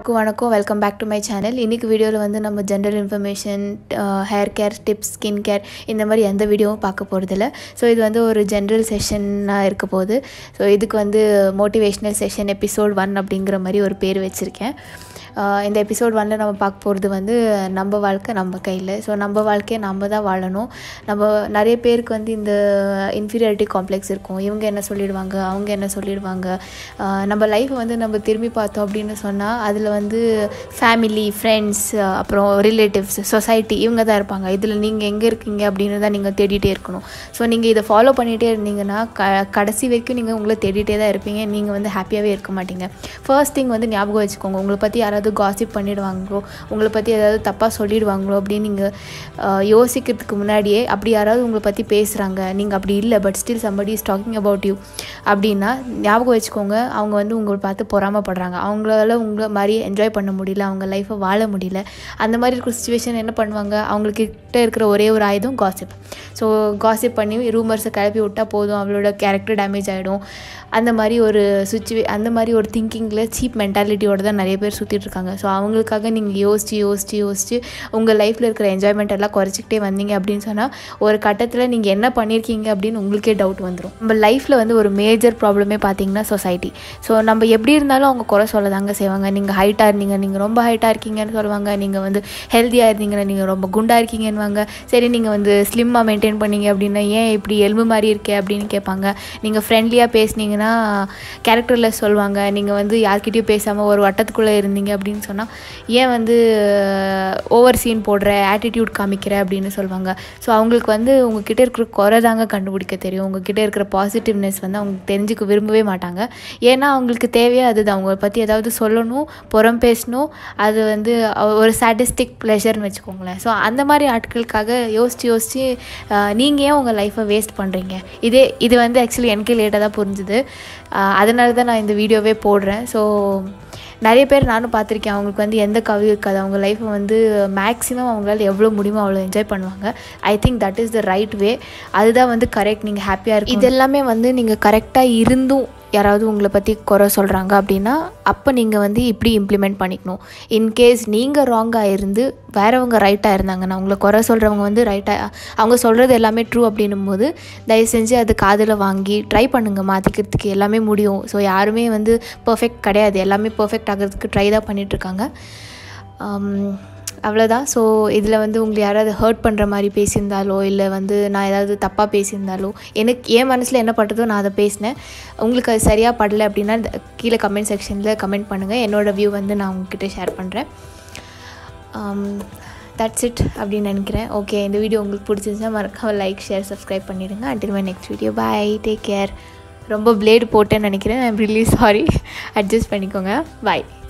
எல்லாருக்கும் வணக்கம் welcome back to my channel இன்றைக்கி வீடியோவில் வந்து நம்ம general information hair care tips skin care இந்த மாதிரி எந்த வீடியோவும் பார்க்க போகிறதில்ல ஸோ இது வந்து ஒரு ஜென்ரல் செஷனாக இருக்க போகுது ஸோ இதுக்கு வந்து மோட்டிவேஷ்னல் செஷன் எபிசோட் ஒன் அப்படிங்கிற மாதிரி ஒரு பேர் வச்சுருக்கேன் ஆஹ் இந்த எபிசோட் ஒன்ல நம்ம பார்க்க போகிறது வந்து நம்ம வாழ்க்கை நம்ம கையில் ஸோ நம்ம வாழ்க்கையை நம்ம தான் வாழணும் நம்ம நிறைய பேருக்கு வந்து இந்த இன்ஃபீரியாரிட்டி காம்ப்ளெக்ஸ் இருக்கும் இவங்க என்ன சொல்லிடுவாங்க அவங்க என்ன சொல்லிடுவாங்க ஆஹ் நம்ம லைஃப்பை வந்து நம்ம திரும்பி பார்த்தோம் அப்படின்னு சொன்னால் அதில் வந்து ஃபேமிலி ஃப்ரெண்ட்ஸ் அப்புறம் ரிலேட்டிவ்ஸ் சொசைட்டி இவங்க தான் இருப்பாங்க இதில் நீங்கள் எங்கே இருக்கீங்க அப்படின்னு தான் நீங்கள் தேடிட்டே இருக்கணும் ஸோ நீங்கள் இதை ஃபாலோ பண்ணிகிட்டே இருந்தீங்கன்னா க கடைசி வரைக்கும் நீங்கள் உங்களை தேடிட்டே தான் இருப்பீங்க நீங்கள் வந்து ஹாப்பியாகவே இருக்க மாட்டீங்க ஃபர்ஸ்ட் திங் வந்து ஞாபகம் வச்சுக்கோங்க உங்களை பற்றி யாராவது காசிப் பண்ணிடுவாங்களோ உங்களை பற்றி ஏதாவது தப்பாக சொல்லிடுவாங்களோ அப்படின்னு நீங்கள் யோசிக்கிறதுக்கு முன்னாடியே அப்படி யாராவது உங்களை பற்றி பேசுகிறாங்க நீங்கள் அப்படி இல்லை but still somebody is talking about you அப்படின்னா ஞாபகம் வச்சுக்கோங்க அவங்க வந்து உங்களை பார்த்து பொறாமப்படுறாங்க அவங்களால உங்களை மாதிரி என்ஜாய் பண்ண முடியல அவங்க லைஃப்பை வாழ முடியல அந்த மாதிரி இருக்கிற சுச்சுவேஷன் என்ன பண்ணுவாங்க அவங்கக்கிட்ட இருக்கிற ஒரே ஒரு ஆயுதம் காசிப் ஸோ காசிப் பண்ணி ரூமர்ஸை கிளப்பி விட்டால் போதும் அவளோட கேரக்டர் டேமேஜ் ஆகிடும் அந்த மாதிரி ஒரு சுச்சுவே அந்த மாதிரி ஒரு திங்கிங்கில் சீப் மென்டாலிட்டியோட தான் நிறைய பேர் சுற்றிட்டு இருக்காங்க ஸோ அவங்களுக்காக நீங்கள் யோசிச்சு யோசிச்சு யோசிச்சு உங்கள் லைஃப்பில் இருக்கிற என்ஜாய்மெண்ட் எல்லாம் குறைச்சிக்கிட்டே வந்தீங்க அப்படின்னு சொன்னால் ஒரு கட்டத்தில் நீங்கள் என்ன பண்ணியிருக்கீங்க அப்படின்னு உங்களுக்கே டவுட் வந்துடும் நம்ம லைஃப்பில் வந்து ஒரு மேஜர் ப்ராப்ளமே பார்த்தீங்கன்னா சொசைட்டி ஸோ நம்ம எப்படி இருந்தாலும் அவங்க குறை சொல்ல தாங்க செய்வாங்க நீங்கள் ஹைட்டாக இருந்தீங்க நீங்கள் ரொம்ப ஹைட்டாக இருக்கீங்கன்னு சொல்லுவாங்க நீங்கள் வந்து ஹெல்த்தியாக இருந்தீங்கன்னா நீங்கள் ரொம்ப குண்டாக இருக்கீங்கன்னுவாங்க சரி நீங்கள் வந்து ஸ்லிம்மாக மெயின்டைன் பண்ணீங்க அப்படின்னா ஏன் இப்படி எலும்பு மாதிரி இருக்கே அப்படின்னு கேட்பாங்க நீங்கள் ஃப்ரெண்ட்லியாக பேசுனீங்கன்னா கேரக்டரில் சொல்லுவாங்க நீங்கள் வந்து யார்கிட்டயும் பேசாமல் ஒரு வட்டத்துக்குள்ளே இருந்தீங்க அப்படின்னு சொன்னால் ஏன் வந்து ஓவர் சீன் போடுற ஆட்டிடியூட் காமிக்கிற அப்படின்னு சொல்லுவாங்க ஸோ அவங்களுக்கு வந்து உங்ககிட்ட இருக்கிற குறை தாங்க கண்டுபிடிக்க தெரியும் உங்ககிட்ட இருக்கிற பாசிட்டிவ்னஸ் வந்து அவங்க தெரிஞ்சுக்க விரும்பவே மாட்டாங்க ஏன்னா அவங்களுக்கு தேவையே அதுதான் அவங்கள பற்றி ஏதாவது சொல்லணும் புறம் பேசணும் அது வந்து ஒரு சாட்டிஸ்டிக் ப்ளெஷர்னு வச்சுக்கோங்களேன் ஸோ அந்த மாதிரி ஆட்களுக்காக யோசித்து யோசித்து நீங்கள் ஏன் உங்கள் லைஃப்பை வேஸ்ட் பண்ணுறீங்க இதே இது வந்து ஆக்சுவலி எனக்கே லேட்டாக தான் புரிஞ்சுது அதனால தான் நான் இந்த வீடியோவே போடுறேன் ஸோ நிறைய பேர் நானும் பார்த்துருக்கேன் அவங்களுக்கு வந்து எந்த கவி இருக்காது அவங்க லைஃப்பை வந்து மேக்ஸிமம் அவங்களால எவ்வளோ முடியுமோ அவ்வளோ என்ஜாய் பண்ணுவாங்க I think that is the right way அதுதான் வந்து கரெக்ட் நீங்கள் ஹாப்பியாக இருக்கும் இது எல்லாமே வந்து நீங்கள் கரெக்டாக இருந்தும் யாராவது உங்களை பற்றி குறை சொல்கிறாங்க அப்படின்னா அப்போ நீங்கள் வந்து இப்படி இம்ப்ளிமெண்ட் பண்ணிக்கணும் இன்கேஸ் நீங்கள் ராங்காக இருந்து வேறவங்க ரைட்டாக இருந்தாங்கன்னா உங்களை குறை சொல்கிறவங்க வந்து ரைட்டாக அவங்க சொல்கிறது எல்லாமே ட்ரூ அப்படின்னும் போது தயவு செஞ்சு அது காதில் வாங்கி ட்ரை பண்ணுங்கள் மாற்றிக்கிறதுக்கு எல்லாமே முடியும் ஸோ யாருமே வந்து பர்ஃபெக்ட் கிடையாது எல்லாமே பர்ஃபெக்ட் ஆகிறதுக்கு ட்ரை தான் பண்ணிகிட்ருக்காங்க அவ்வளோதான் ஸோ இதில் வந்து உங்களை யாராவது ஹர்ட் பண்ணுற மாதிரி பேசியிருந்தாலோ இல்லை வந்து நான் ஏதாவது தப்பாக பேசியிருந்தாலோ எனக்கு என் மனசில் என்ன பட்டதோ நான் அதை பேசினேன் உங்களுக்கு அது சரியாக படலை அப்படின்னா கீழே கமெண்ட் செக்ஷனில் கமெண்ட் பண்ணுங்கள் என்னோடய வியூ வந்து நான் உங்ககிட்ட ஷேர் பண்ணுறேன் தட்ஸ் இட் அப்படின்னு நினைக்கிறேன் ஓகே இந்த வீடியோ உங்களுக்கு பிடிச்சிருந்துச்சா மறக்காம லைக் ஷேர் சப்ஸ்கிரைப் பண்ணிவிடுங்க until my next video bye take care ரொம்ப பிளேடு போட்டேன்னு நினைக்கிறேன் ஐம் ரிலீஸ் சாரி அட்ஜஸ்ட் பண்ணிக்கோங்க பாய்